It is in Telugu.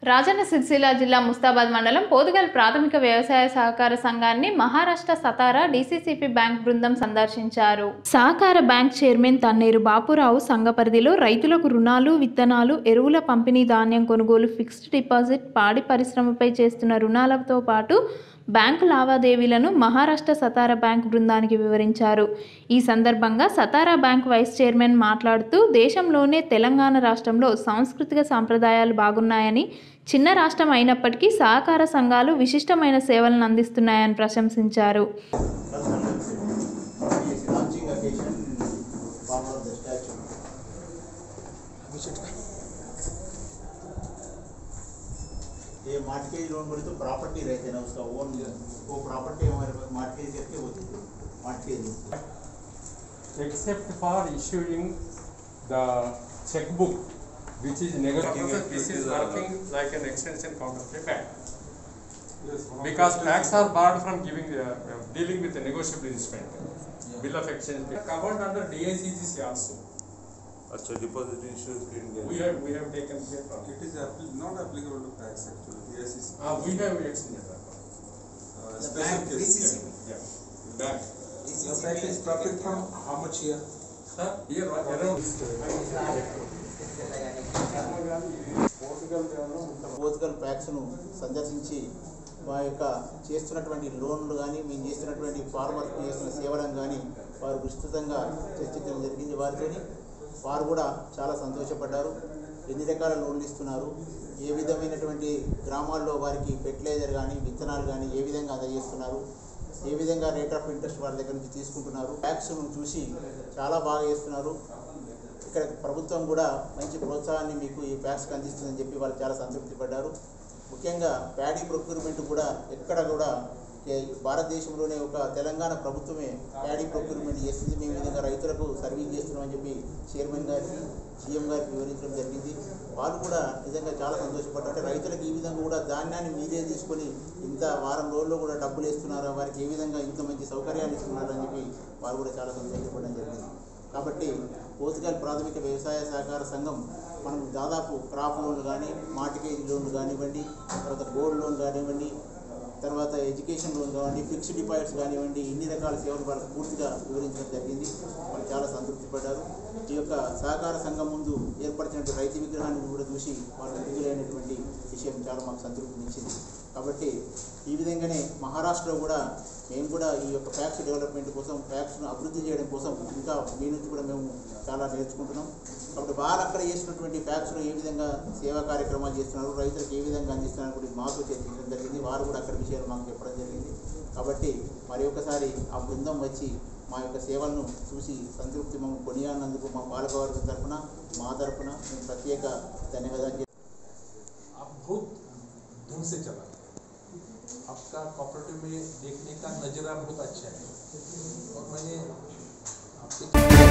రాజన్న సిరిసిల్ల జిల్లా ముస్తాబాద్ మండలం పోదుగల్ ప్రాథమిక వ్యవసాయ సహకార సంఘాన్ని మహారాష్ట్ర సతారా డీసీసీపీ బ్యాంక్ బృందం సందర్శించారు సహకార బ్యాంక్ చైర్మన్ తన్నేరు బాపురావు సంఘ పరిధిలో రైతులకు రుణాలు విత్తనాలు ఎరువుల పంపిణీ ధాన్యం కొనుగోలు ఫిక్స్డ్ డిపాజిట్ పాడి పరిశ్రమపై చేస్తున్న రుణాలతో పాటు బ్యాంకు లావాదేవీలను మహారాష్ట్ర సతారా బ్యాంక్ బృందానికి వివరించారు ఈ సందర్భంగా సతారా బ్యాంక్ వైస్ చైర్మన్ మాట్లాడుతూ దేశంలోనే తెలంగాణ రాష్ట్రంలో సాంస్కృతిక సాంప్రదాయాలు బాగున్నాయని చిన్న రాష్ట్రం అయినప్పటికీ సహకార సంఘాలు విశిష్టమైన సేవలను అందిస్తున్నాయని ప్రశంసించారు launching occasion form of the statue. ये मार्टगेज लोन बोले तो प्रॉपर्टी रहते हैं ना उसका ओन वो प्रॉपर्टी हमारे पास मार्टगेज करके होती है mortgage except for issuing the checkbook which is negotiable. This is working like an extension counter of a bank. Because banks are barred from giving, the, uh, dealing with the negotiable instrument. Bill of exchange. Covered under DICGC also. अच्छा deposit insurance scheme We have, we have taken care from It is appli- not applicable to tax actually, yes, is. Ah, we have extended that. Uh, The special bank, case. DCC. Yeah. Bank. Your bank is profit from how much year? Sir, here around. Portugal ప్యాక్స్ను సందర్శించి మా యొక్క చేస్తున్నటువంటి లోన్లు కానీ మేము చేస్తున్నటువంటి ఫార్మర్కి చేస్తున్న సేవలను కానీ వారు విస్తృతంగా చర్చించడం జరిగింది వారితోని వారు కూడా చాలా సంతోషపడ్డారు ఎన్ని రకాల లోన్లు ఇస్తున్నారు ఏ విధమైనటువంటి గ్రామాల్లో వారికి ఫెర్టిలైజర్ కానీ విత్తనాలు కానీ ఏ విధంగా అందజేస్తున్నారు ఏ విధంగా రేట్ ఆఫ్ ఇంట్రెస్ట్ వాళ్ళ దగ్గర నుంచి తీసుకుంటున్నారు ట్యాక్స్ను చూసి చాలా బాగా చేస్తున్నారు ఇక్కడ ప్రభుత్వం కూడా మంచి ప్రోత్సాహాన్ని మీకు ఈ ప్యాక్స్కి అందిస్తుందని చెప్పి వాళ్ళు చాలా సంతృప్తి పడ్డారు ముఖ్యంగా ప్యాడీ ప్రొక్యూర్మెంట్ కూడా ఎక్కడ కూడా ఏ- భారతదేశంలోనే ఒక తెలంగాణ ప్రభుత్వమే ప్యాడీ ప్రొక్యూర్మెంట్ చేస్తుంది మేము ఈ విధంగా రైతులకు సర్వీస్ చేస్తున్నామని చెప్పి చైర్మన్ గారికి సీఎం గారికి వివరించడం జరిగింది వాళ్ళు కూడా నిజంగా చాలా సంతోషపడ్డారు అంటే రైతులకు ఈ విధంగా కూడా ధాన్యాన్ని మీరే తీసుకొని ఇంత వారం రోజుల్లో కూడా డబ్బులు ఇస్తున్నారా వారికి ఏ విధంగా ఇంత మంచి సౌకర్యాలు ఇస్తున్నారని చెప్పి వారు కూడా చాలా సంతోషపడడం జరిగింది కాబట్టి పోతుగల్ ప్రాథమిక వ్యవసాయ సహకార సంఘం మనం దాదాపు క్రాప్ లోన్లు కానీ మార్టిగేజ్ లోన్లు కానివ్వండి తర్వాత గోల్డ్ లోన్ కానివ్వండి తర్వాత ఎడ్యుకేషన్ లోన్ కానివ్వండి ఫిక్స్డ్ డిపాజిట్స్ కానివ్వండి ఇన్ని రకాల సేవలు వాళ్ళకి పూర్తిగా వివరించడం జరిగింది వాళ్ళు చాలా సంతృప్తి పడ్డారు ఈ యొక్క సహకార సంఘం ముందు ఏర్పరిచినటువంటి రైతు విగ్రహాన్ని కూడా చూసి వాళ్ళు విడుదలైనటువంటి విషయం చాలా మాకు సంతృప్తినిచ్చింది కాబట్టి ఈ విధంగానే మహారాష్ట్రలో కూడా మేము కూడా ఈ యొక్క ఫ్యాక్స్ డెవలప్మెంట్ కోసం ఫ్యాక్స్ను అభివృద్ధి చేయడం కోసం ఇంకా మీ నుంచి కూడా మేము చాలా నేర్చుకుంటున్నాం కాబట్టి వారు అక్కడ చేసినటువంటి ఫ్యాక్స్లో ఏ విధంగా సేవా కార్యక్రమాలు చేస్తున్నారు రైతులకు ఏ విధంగా అందిస్తున్నారు కూడా మాతో చర్చించడం జరిగింది వారు కూడా అక్కడ విషయాలు మాకు చెప్పడం జరిగింది కాబట్టి మరి ఒకసారి ఆ బృందం వచ్చి మా యొక్క సేవలను చూసి సంతృప్తి మేము కొనియాడినందుకు మా పాలకవర్గం తరఫున మా తరఫున మేము ప్రత్యేక ధన్యవాదాలు आप बहुत धुन से चला आपका कोऑपरेटिव में देखने का नजरा बहुत अच्छा है और मैंने आपके